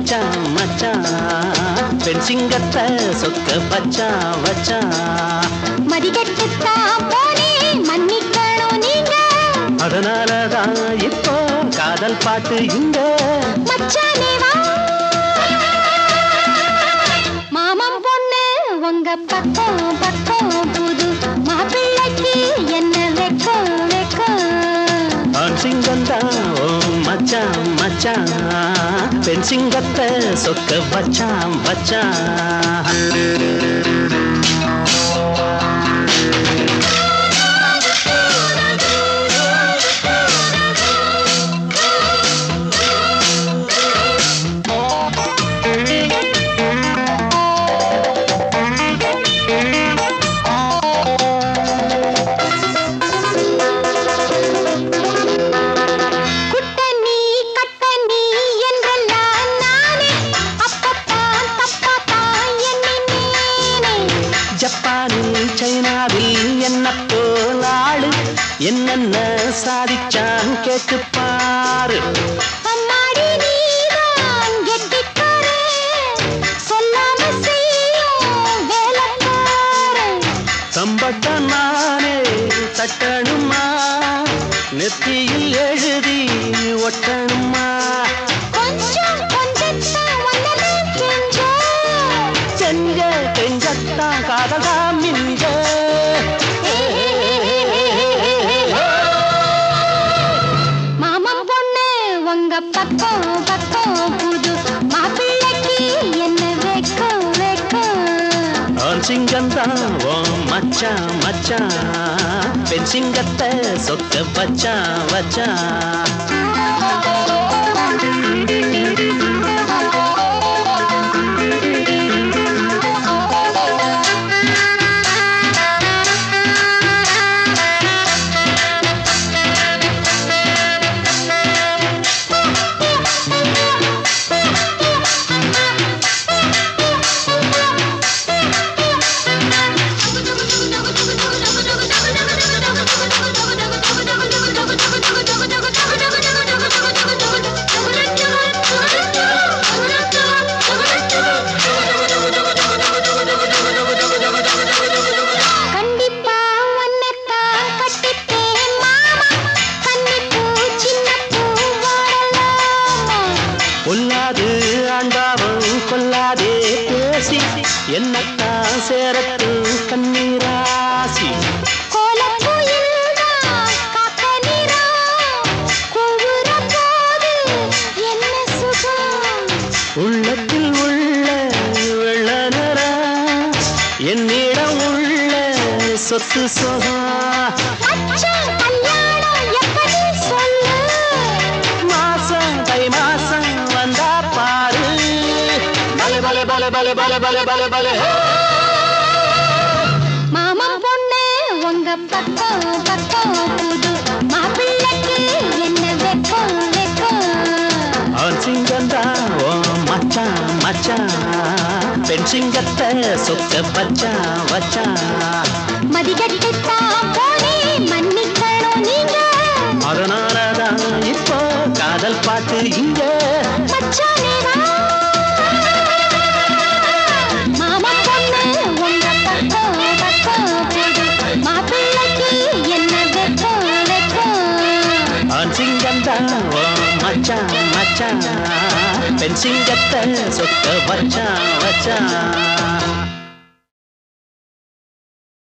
மச்சான் மச்சான் பெண் சிங்கத்தை சொக்க வச்சான் வச்சான் மதிகட்டுத்தான் போனே மன்னிக்கணும் நீங்க அதனாலதான் இப்போ காதல் பாட்டு இங்க மச்சானே வா மாமன் பொண்ணு உங்க பக்கம் பக்கம் புது மாப்பிள்ளைக்கு என்ன வெக்கம் வெக்கம் ஆண் சிங்கம்தான் ஓ மச்சான் மச்சான் பெண் சிங்கத்தை சொக்க வச்சான் வச்சான் குட்டனி கட்டனி என்றெல்லாம் நானே அப்பத்தான் தப்பத்தான் எண்ணினேனே ஜப்பானில் சைனாவில் என்ன போலாளு என்னென்ன சாதிச்சான் கேட்டு பாரு அம்மாடி நீதான் கெட்டிக்காரே சொல்லாம செய்யும் வேலைக்காரே சம்பட்ட நானே தட்டணுமா நெத்தியில் எழுதி ஒட்டணுமா கொஞ்சம் கொஞ்சத்தான் வந்தது கெஞ்சம் செஞ்ச கெஞ்சத்தான் காதலா மிஞ்ச மாமன் பொண்ணு உங்க பக்கம் பக்கம் புது மாப்பிள்ளைக்கு என்ன வெக்கம் வெக்கம் ஆண் சிங்கம்தான் ஓ மச்சான் மச்சான் பெண் சிங்கத்தை சொக்க வச்சான் வச்சான் கண்டிப்பா உன்னைத்தான் கட்டிப்பேன் மாமா கன்னிப்பூ சின்ன பூ வாழலாமா கொல்லாது ஆண்டாவும் கொல்லாதே பேசி என்னத்தான் சேரத்து கண்ணீராசி கோலக்குயில்தான் காக்க நிறா கூவுற போது என்ன சுகம் உள்ளத்தில் உள்ள வெள்ள நிற என்னிடம் உள்ள சொத்து சொகா மச்சான் கல்யாணம் எப்படி சொல்லு மாசம் தை மாசம் வந்தா பாரு பலே பலே பலே பலே பலே பலே பலே பலே மாமன் பொண்ணு உங்க பக்கம் பக்கம் புது மாப்பிள்ளைக்கு என்ன வெக்கம் வெக்கம் அவன் சிங்கம்தான் ஓ மச்சான் மச்சான் பெண் சிங்கத்தை சொக்க வச்சான் வச்சான் மதிகட்டுத்தான் போனே மன்னிக்கணும் நீங்க அதனாலதான் இப்போ காதல் பாட்டு இங்க மச்சானே வா மாமன் பொண்ணு உங்க பக்கம் பக்கம் புது மாப்பிள்ளைக்கு என்ன வெக்கம் வெக்கம் அவன் சிங்கம்தான் ஓ மச்சான் மச்சான் பெண் சிங்கத்தை சொக்க வச்சான் வச்சான்